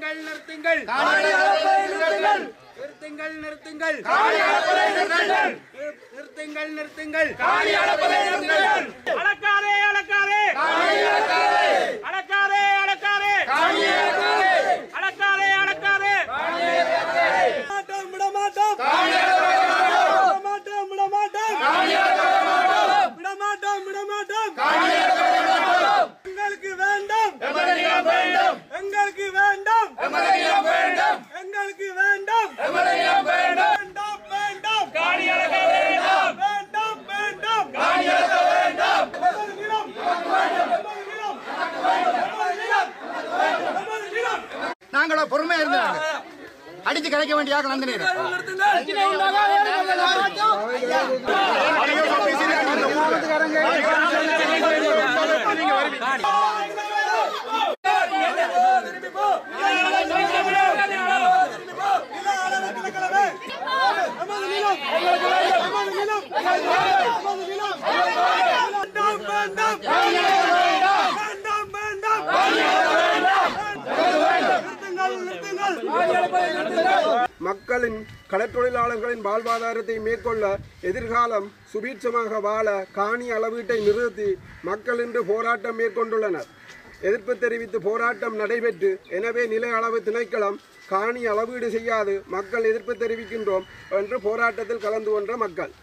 நிறுத்துங்கள் நிறுத்துங்கள் நிறுத்துங்கள் நிறுத்துங்கள் நிறுத்துங்கள் நிறுத்துங்கள் அளக்காதே அளக்காதே அளக்காதே அளக்காதே அளக்காதே அளக்காதே மாட்டோம் விட மாட்டோம் விட மாட்டோம் விட மாட்டோம் விட மாட்டோம் விட மாட்டோம் எங்களுக்கு வேண்டாம் எங்களுக்கு வேண்டாம் எங்களுக்கு வேண்டாம் வேண்டாம் வேண்டாம் காணி அளக்க வேண்டாம் வேண்டாம் வேண்டாம் எமது நிலம் எமது நிலம் எமது நிலம் எமது நிலம் நாங்கள பொறுமையா இருந்தாங்க அடிச்சு கரைக்க வேண்டிய ஆக்கள் அந்த நேரம் வேண்டாம் வேண்டாம் வேண்டாம் வேண்டாம் நிறுத்துங்கள் நிறுத்துங்கள் மக்களின் கடற்றொழிலாளர்களின் வாழ்வாதாரத்தை மேற்கொள்ள எதிர்காலம் சுபீட்சமாக வாழ காணி அளவீட்டை நிறுத்தி மக்கள் இன்று போராட்டம் மேற்கொண்டுள்ளனர் எதிர்ப்பு தெரிவித்து போராட்டம் நடைபெற்று எனவே நில அளவு திணைக்களம் காணி அளவீடு செய்யாது மக்கள் எதிர்ப்பு தெரிவிக்கின்றோம் என்று போராட்டத்தில் கலந்து கொண்ட மக்கள்